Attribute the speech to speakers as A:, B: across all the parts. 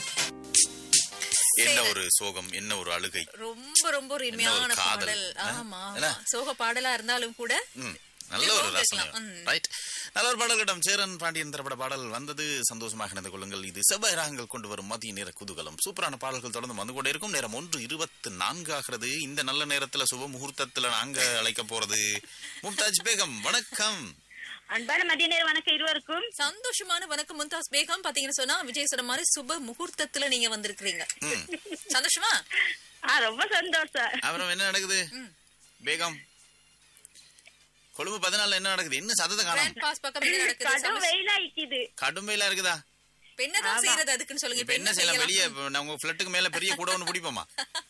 A: என்ன ஒரு சோகம் என்ன ஒரு அழுகை
B: ரொம்ப ரொம்ப ஒரு இனிமையான
A: ஒரு காதல்.
B: பாடல்
A: ஆ?
B: ஆமா
A: என்ன?
B: ஆமா. சோக பாடலா இருந்தாலும் கூட
A: ம், நல்ல ஒரு
B: திரும்பவும்
A: ரசனை
B: கேட்கலாம். ம்.
A: ரைட் நல்ல ஒரு பாடல்களிடம் சேரன் பாண்டியன் திரைப்பட பாடல் வந்தது சந்தோஷமாக இணைந்து கொள்ளுங்கள் இது செவ்வாய் ராகங்கள் கொண்டு வரும் மதிய நேர குதூகலம் சூப்பரான பாடல்கள் தொடர்ந்து வந்து கொண்டே இருக்கும் நேரம் ஒன்று இருபத்து நான்கு ஆகிறது இந்த நல்ல நேரத்துல சுப முகூர்த்தத்துல நாங்க அழைக்க போறது மும்தாஜ் பேகம் வணக்கம்
C: அன்பான மதிய நேரம் வணக்கம் இருவருக்கும்
B: சந்தோஷமான வணக்கம் மும்தாஸ் பேகம் பாத்தீங்கன்னு சொன்னா விஜய் சொன்ன மாதிரி சுப முகூர்த்தத்துல நீங்க வந்திருக்கிறீங்க
A: ம்.
B: சந்தோஷமா
C: ஆ ரொம்ப சந்தோஷம்
A: அப்புறம் என்ன நடக்குது பேகம் கொழும்பு பதினாலுல என்ன நடக்குது என்ன சத்தத்தை காணும்
B: கிராண்ட் பாஸ் பக்கம் என்ன நடக்குது
C: கடும்
B: சந்தோஷம்.
C: வெயிலாயிக்குது
A: கடுமையில இருக்குதா
B: இப்ப என்னதான் செய்யறது அதுக்குன்னு சொல்லுங்க
A: இப்ப என்ன செய்யலாம் வெளியே இப்ப நான் உங்க பிளட்டுக்கு மேல பெரிய கூட ஒண்ணு பிடிப்போமா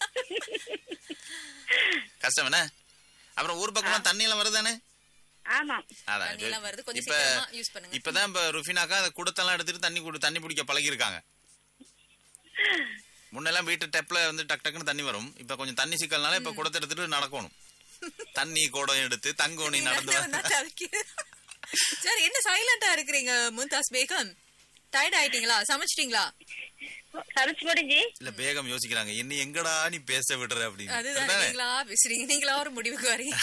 A: கஷ்டம் என்ன அப்புறம் ஊர் பக்கமா தண்ணி எல்லாம் வருதானே
C: ஆமா
A: அதான்
B: தண்ணி எல்லாம் வருது, கொஞ்சம்
A: இப்ப
B: சீக்கிரமா use பண்ணுங்க.
A: இப்பதான் இப்ப ருஃபினாக்கா அந்த குடத்தெல்லாம் எடுத்துட்டு தண்ணி குடி தண்ணி பிடிக்க பழகி இருக்காங்க முன்னெல்லாம் வீட்டு டெப்ல வந்து டக் டக்குன்னு தண்ணி வரும் இப்ப கொஞ்சம் தண்ணி சிக்கல்னால இப்ப குடத்தை எடுத்துட்டு நடக்கணும் தண்ணி குடம் எடுத்து தங்கோணி நடந்து வர-
B: சரி என்ன சைலண்டா இருக்கிறீங்க மும்தாஸ் பேகம் டயர்ட் ஆயிட்டீங்களா சமைச்சிட்டீங்களா
C: சமைச்சு முடிஞ்சு
A: இல்ல பேகம் யோசிக்கிறாங்க என்ன எங்கடா நீ பேச விடுற அப்படின்னு
B: அதுதான்
A: அதானே?
B: நீங்களா பேசுறீங்க நீங்களா ஒரு முடிவுக்கு வரீங்க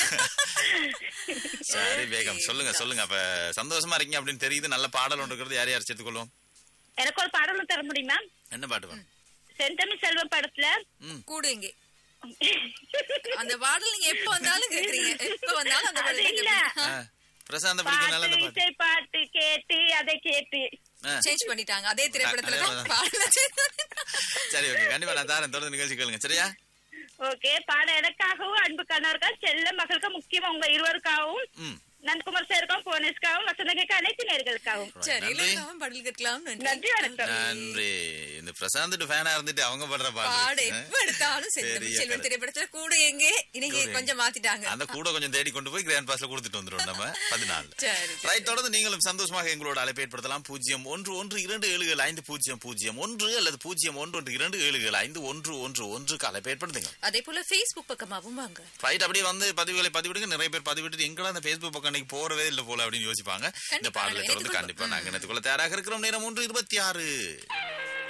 A: சரி பேகம் சொல்லுங்க சொல்லுங்க அப்ப சந்தோஷமா இருக்கீங்க அப்படின்னு தெரியுது நல்ல பாடல் ஒன்று இருக்கிறது யார் யார் சேர்த்துக்கொள்ளும்
C: எனக்கு ஒரு பாடலும் தர முடியுமா
A: என்ன பாட்டு வேணும்
C: செந்தமிழ் செல்வம் படத்துல
B: கூடு இங்க அந்த பாடல் நீங்க எப்ப வந்தாலும் கேக்குறீங்க எப்ப வந்தாலும் அந்த
C: அது
B: பாடல்
C: இல்ல.
A: ஆ, பிரசாந்த பிடிக்கனால அந்த
C: பாட்டு
A: பாட்டு
C: இசை பாட்டு கேட்டு அதை கேட்டு
A: ஆ,
B: சேஞ்ச் பண்ணிட்டாங்க அதே திரைப்படத்துல
A: அதே
B: தான்
A: மாதிரி.
B: பாடல
A: சரி ஓகே கண்டிப்பா நான் தாரேன் தொடர்ந்து நிகழ்ச்சி கேளுங்க சரியா
C: ஓகே பாட எனக்காகவும் அன்பு கணவர்கள் செல்ல மகளுக்கு முக்கியமா உங்க இருவருக்காகவும்
A: ம்
C: நன்குமார் சாருக்கும் புவனேஷ்காவும் வசந்தகைக்கு அனைத்து நேர்களுக்காகவும்
B: சரி
A: நன்றி.
B: எல்லாருக்காகவும் பாடல் கேட்கலாம்
C: நன்றி
B: நன்றி
C: வணக்கம்
A: நன்றி இந்த பிரசாந்த் ஃபேனா இருந்துட்டு அவங்க படுற
B: பாடு
A: பாட்டு
B: எப்ப எடுத்தாலும்
A: சரி,
B: செல்வம் செல்வன்
A: அக்கறை.
B: திரைப்படத்துல கூட எங்க இன்னைக்கு
A: கூட
B: கொஞ்சம் மாத்திட்டாங்க
A: அந்த கூட கொஞ்சம் தேடி கொண்டு போய் கிராண்ட் பாஸ்ல கொடுத்துட்டு வந்துரும் நம்ம பதினாலு
B: சரி
A: ரைட் தொடர்ந்து நீங்களும் சந்தோஷமாக எங்களோட அழைப்பை ஏற்படுத்தலாம் பூஜ்ஜியம் ஒன்று ஒன்று இரண்டு ஏழுகள் ஐந்து பூஜ்ஜியம் பூஜ்ஜியம் ஒன்று அல்லது பூஜ்ஜியம் ஒன்று ஒன்று இரண்டு ஏழுகள் ஐந்து ஒன்று ஒன்று ஒன்றுக்கு அழைப்பை ஏற்படுத்துங்க
B: அதே போல Facebook பக்கமாவும் வாங்க
A: ரைட் அப்படியே வந்து பதிவுகளை பதிவிடுங்க நிறைய பேர் பதிவிட்டு எங்கடா அந்த Facebook பக்கம் அன்னைக்கு போறவே இல்ல போல அப்படின்னு யோசிப்பாங்க இந்த
B: கண்டிப்பா,
A: பாடலை
B: நாங்க
A: தொடர்ந்து
B: இணைத்துக்
A: கண்டிப்பா நாங்க இணைத்துக்கொள்ள தயாராக இருக்கிறோம் நேரம் ஒன்று இருபத்தி ஆறு